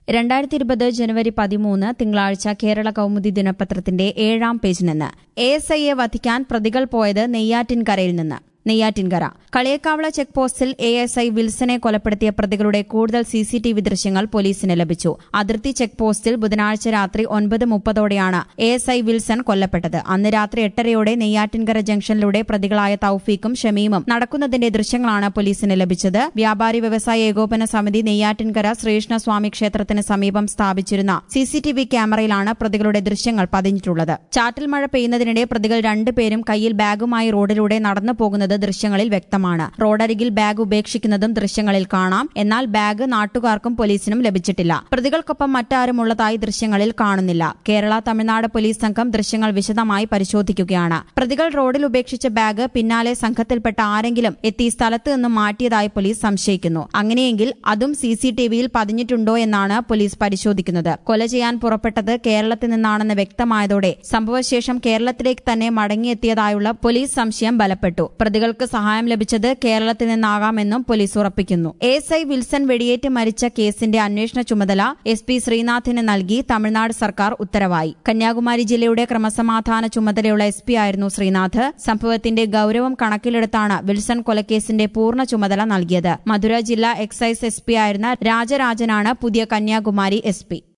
രണ്ടായിരത്തി ഇരുപത് ജനുവരി പതിമൂന്ന് തിങ്കളാഴ്ച കേരള കൗമുദി ദിനപത്രത്തിന്റെ ഏഴാം പേജിൽ നിന്ന് എ എസ് ഐയെ വധിക്കാൻ പ്രതികൾ പോയത് നെയ്യാറ്റിൻകരയിൽ നിന്ന് നെയ്യാറ്റിൻകര കളിയക്കാവള ചെക്ക് പോസ്റ്റിൽ എ എസ് ഐ വിൽസനെ കൊലപ്പെടുത്തിയ പ്രതികളുടെ കൂടുതൽ സി സി ടി വി ദൃശ്യങ്ങൾ പോലീസിന് ലഭിച്ചു അതിർത്തി ചെക്ക് പോസ്റ്റിൽ ബുധനാഴ്ച രാത്രി ഒൻപത് മുപ്പതോടെയാണ് എ എസ് ഐ വിൽസൺ കൊല്ലപ്പെട്ടത് അന്ന് രാത്രി എട്ടരയോടെ നെയ്യാറ്റിൻകര ജംഗ്ഷനിലൂടെ പ്രതികളായ തൌഫീഖും ഷമീമും നടക്കുന്നതിന്റെ ദൃശ്യങ്ങളാണ് പോലീസിന് ലഭിച്ചത് വ്യാപാരി വ്യവസായ ഏകോപന സമിതി നെയ്യാറ്റിൻകര ശ്രീകൃഷ്ണസ്വാമി ക്ഷേത്രത്തിന് സമീപം സ്ഥാപിച്ചിരുന്ന സി സി ടി വി ക്യാമറയിലാണ് പ്രതികളുടെ ദൃശ്യങ്ങൾ പതിഞ്ഞിട്ടുള്ളത് ചാറ്റൽ മഴ പെയ്യുന്നതിനിടെ പ്രതികൾ രണ്ടുപേരും കയ്യിൽ ബാഗുമായി റോഡിലൂടെ നടന്നു പോകുന്നത് ദൃശ്യങ്ങളിൽ വ്യക്തമാണ് റോഡരികിൽ ബാഗ് ഉപേക്ഷിക്കുന്നതും ദൃശ്യങ്ങളിൽ കാണാം എന്നാൽ ബാഗ് നാട്ടുകാർക്കും പോലീസിനും ലഭിച്ചിട്ടില്ല പ്രതികൾക്കൊപ്പം മറ്റാരും ഉള്ളതായി ദൃശ്യങ്ങളിൽ കാണുന്നില്ല കേരള തമിഴ്നാട് പോലീസ് സംഘം ദൃശ്യങ്ങൾ വിശദമായി പരിശോധിക്കുകയാണ് പ്രതികൾ റോഡിൽ ഉപേക്ഷിച്ച ബാഗ് പിന്നാലെ സംഘത്തിൽപ്പെട്ട ആരെങ്കിലും എത്തി സ്ഥലത്ത് നിന്നും മാറ്റിയതായി പോലീസ് സംശയിക്കുന്നു അങ്ങനെയെങ്കിൽ അതും സി സി ടി വിയിൽ പതിഞ്ഞിട്ടുണ്ടോ എന്നാണ് പോലീസ് പരിശോധിക്കുന്നത് കൊല ചെയ്യാൻ പുറപ്പെട്ടത് കേരളത്തിൽ നിന്നാണെന്ന് വ്യക്തമായതോടെ സംഭവശേഷം കേരളത്തിലേക്ക് തന്നെ മടങ്ങിയെത്തിയതായുള്ള പോലീസ് സംശയം ബലപ്പെട്ടു പ്രതികൾക്ക് സഹായം ലഭിച്ചത് കേരളത്തിൽ നിന്നാകാമെന്നും പോലീസ് ഉറപ്പിക്കുന്നു എസ് ഐ വിൽസൺ വെടിയേറ്റ് മരിച്ച കേസിന്റെ അന്വേഷണ ചുമതല എസ് പി ശ്രീനാഥിന് നൽകി തമിഴ്നാട് സർക്കാർ ഉത്തരവായി കന്യാകുമാരി ജില്ലയുടെ ക്രമസമാധാന ചുമതലയുള്ള എസ് പി ആയിരുന്നു ശ്രീനാഥ് സംഭവത്തിന്റെ ഗൌരവം കണക്കിലെടുത്താണ് വിൽസൺ കൊലക്കേസിന്റെ പൂർണ്ണ ചുമതല നൽകിയത് മധുര ജില്ലാ എക്സൈസ് എസ് പി ആയിരുന്ന രാജരാജനാണ് പുതിയ കന്യാകുമാരി എസ് പി